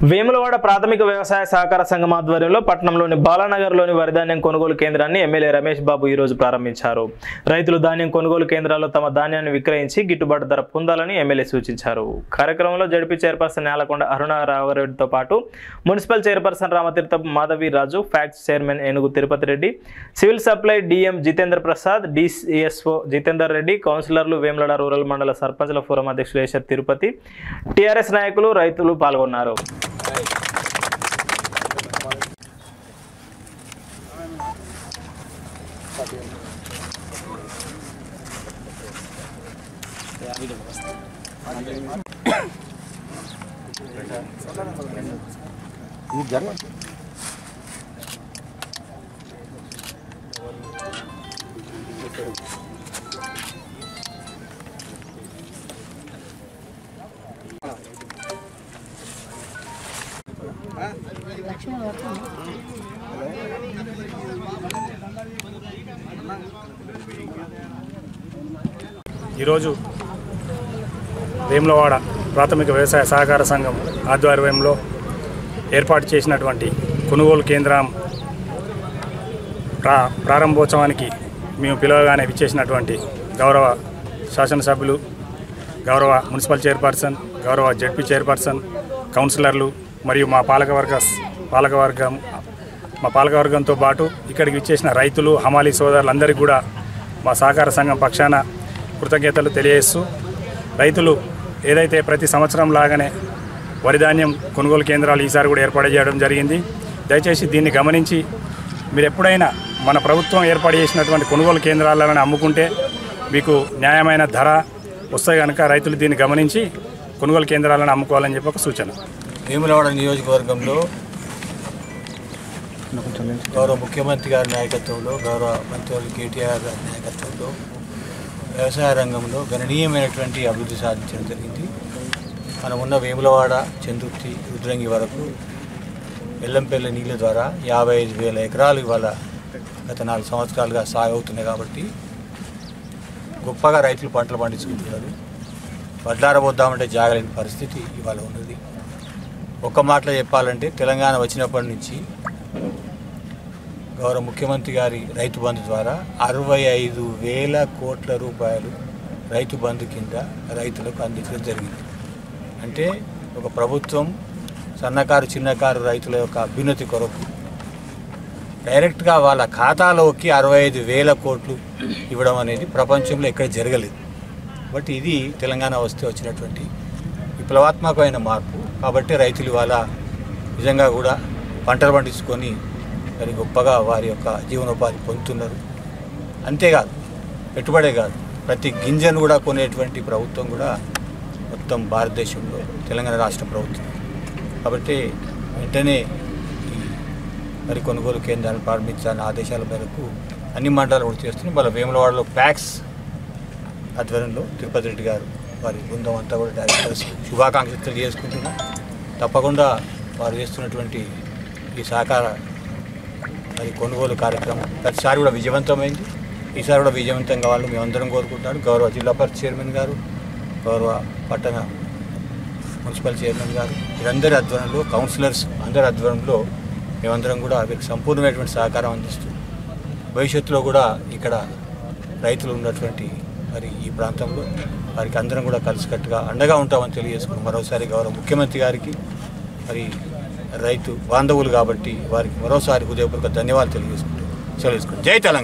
వేములవాడ ప్రాథమిక వ్యవసాయ సహకార సంఘం ఆధ్వర్యంలో పట్టణంలోని బాలానగర్లోని వరిధాన్యం కొనుగోలు కేంద్రాన్ని ఎమ్మెల్యే రమేష్ బాబు ఈ రోజు ప్రారంభించారు రైతులు ధాన్యం కొనుగోలు కేంద్రాల్లో తమ ధాన్యాన్ని విక్రయించి గిట్టుబాటు ధర పొందాలని ఎమ్మెల్యే సూచించారు కార్యక్రమంలో జడిపి చైర్పర్సన్ నేలకొండ అరుణ రాఘవరెడ్డితో పాటు municipal chairperson Ramatheertha Madhavi Raju PACS chairman Enugu Tirupati Reddy civil supply DM Jitendra Prasad DCSO Jitender Reddy కౌన్సిలర్లు వేములవాడ రూరల్ మండల సర్పంచ్ల ఫోరం అధ్యక్షులు ఏషర్ తిరుపతి టీఆర్ఎస్ నాయకులు రైతులు పాల్గొన్నారు ఈరోజు వేములవాడ ప్రాథమిక వ్యవసాయ సహకార సంఘం ఆధ్వర్యంలో ఏర్పాటు చేసినటువంటి కొనుగోలు కేంద్రం ప్రా ప్రారంభోత్సవానికి మేము పిలవగానే విచ్చేసినటువంటి గౌరవ శాసనసభ్యులు గౌరవ మున్సిపల్ చైర్పర్సన్ గౌరవ జడ్పీ చైర్పర్సన్ కౌన్సిలర్లు మరియు మా పాలకవర్గ పాలకవర్గం మా పాలకవర్గంతో పాటు ఇక్కడికి విచ్చేసిన రైతులు హమాలీ సోదరులందరికీ కూడా మా సహకార సంఘం పక్షాన కృతజ్ఞతలు తెలియజేస్తూ రైతులు ఏదైతే ప్రతి సంవత్సరం లాగానే వరి ధాన్యం కొనుగోలు కేంద్రాలు ఈసారి కూడా ఏర్పాటు చేయడం జరిగింది దయచేసి దీన్ని గమనించి మీరు ఎప్పుడైనా మన ప్రభుత్వం ఏర్పాటు చేసినటువంటి కొనుగోలు కేంద్రాలను అమ్ముకుంటే మీకు న్యాయమైన ధర వస్తాయి కనుక రైతులు దీన్ని గమనించి కొనుగోలు కేంద్రాలను అమ్ముకోవాలని చెప్పి ఒక సూచన వేములవాడ నియోజకవర్గంలో గౌరవ ముఖ్యమంత్రి గారి నాయకత్వంలో గౌరవ మంత్రి కేటీఆర్ గారి నాయకత్వంలో వ్యవసాయ రంగంలో గణనీయమైనటువంటి అభివృద్ధి సాధించడం జరిగింది మనం ఉన్న వేములవాడ చందుర్తి రుద్రంగి వరకు ఎల్లంపల్లి నీళ్ళ ద్వారా యాభై ఐదు వేల ఎకరాలు ఇవాళ గత నాలుగు సంవత్సరాలుగా సాగు అవుతున్నాయి కాబట్టి గొప్పగా రైతులు పంటలు పండించుకుంటున్నారు వడ్లారబోద్దామంటే జాగలేని పరిస్థితి ఇవాళ ఉన్నది ఒక్క మాటలో చెప్పాలంటే తెలంగాణ వచ్చినప్పటి నుంచి గౌరవ ముఖ్యమంత్రి గారి రైతు బంధు ద్వారా అరవై ఐదు వేల కోట్ల రూపాయలు రైతు బంధు కింద రైతులకు అందించడం జరిగింది అంటే ఒక ప్రభుత్వం సన్నకారు చిన్నకారు రైతుల యొక్క అభ్యున్నతి కొరకు డైరెక్ట్గా వాళ్ళ ఖాతాలోకి అరవై ఐదు వేల కోట్లు ఇవ్వడం అనేది ప్రపంచంలో ఎక్కడ జరగలేదు బట్ ఇది తెలంగాణ వస్తే వచ్చినటువంటి విప్లవాత్మకమైన మార్పు కాబట్టి రైతులు ఇవాళ నిజంగా కూడా పంటలు పండించుకొని మరి గొప్పగా వారి యొక్క జీవనోపాధి పొందుతున్నారు అంతేకాదు పెట్టుబడే కాదు ప్రతి గింజను కూడా కొనేటువంటి ప్రభుత్వం కూడా మొత్తం భారతదేశంలో తెలంగాణ రాష్ట్ర ప్రభుత్వం కాబట్టి వెంటనే ఈ మరి కొనుగోలు కేంద్రాన్ని ప్రారంభించాలని ఆదేశాల మేరకు అన్ని మండలాలు కూడా చేస్తున్నాయి వాళ్ళ వేములవాడలో ప్యాక్స్ ఆధ్వర్యంలో తిరుపతి రెడ్డి గారు వారి బృందం అంతా కూడా డైరెక్టర్స్ శుభాకాంక్షలు తెలియజేసుకుంటున్నాం తప్పకుండా వారు చేస్తున్నటువంటి ఈ సహకార మరి కొనుగోలు కార్యక్రమం ప్రతిసారి కూడా విజయవంతమైంది ఈసారి కూడా విజయవంతం కావాలని మేమందరం కోరుకుంటున్నాడు గౌరవ జిల్లా పరిషత్ చైర్మన్ గారు గౌరవ పట్టణ మున్సిపల్ చైర్మన్ గారు వీరందరి ఆధ్వర్యంలో కౌన్సిలర్స్ అందరి ఆధ్వర్యంలో మేమందరం కూడా వీరికి సంపూర్ణమైనటువంటి సహకారం అందిస్తూ భవిష్యత్తులో కూడా ఇక్కడ రైతులు ఉన్నటువంటి మరి ఈ ప్రాంతంలో వారికి అందరం కూడా కలిసికట్టుగా అండగా ఉంటామని తెలియజేసుకుని మరోసారి గౌరవ ముఖ్యమంత్రి గారికి మరి రైతు బాంధవులు కాబట్టి వారికి మరోసారి హృదయపూర్వక ధన్యవాదాలు తెలియజేసుకుంటూ సెలవు జై తెలంగాణ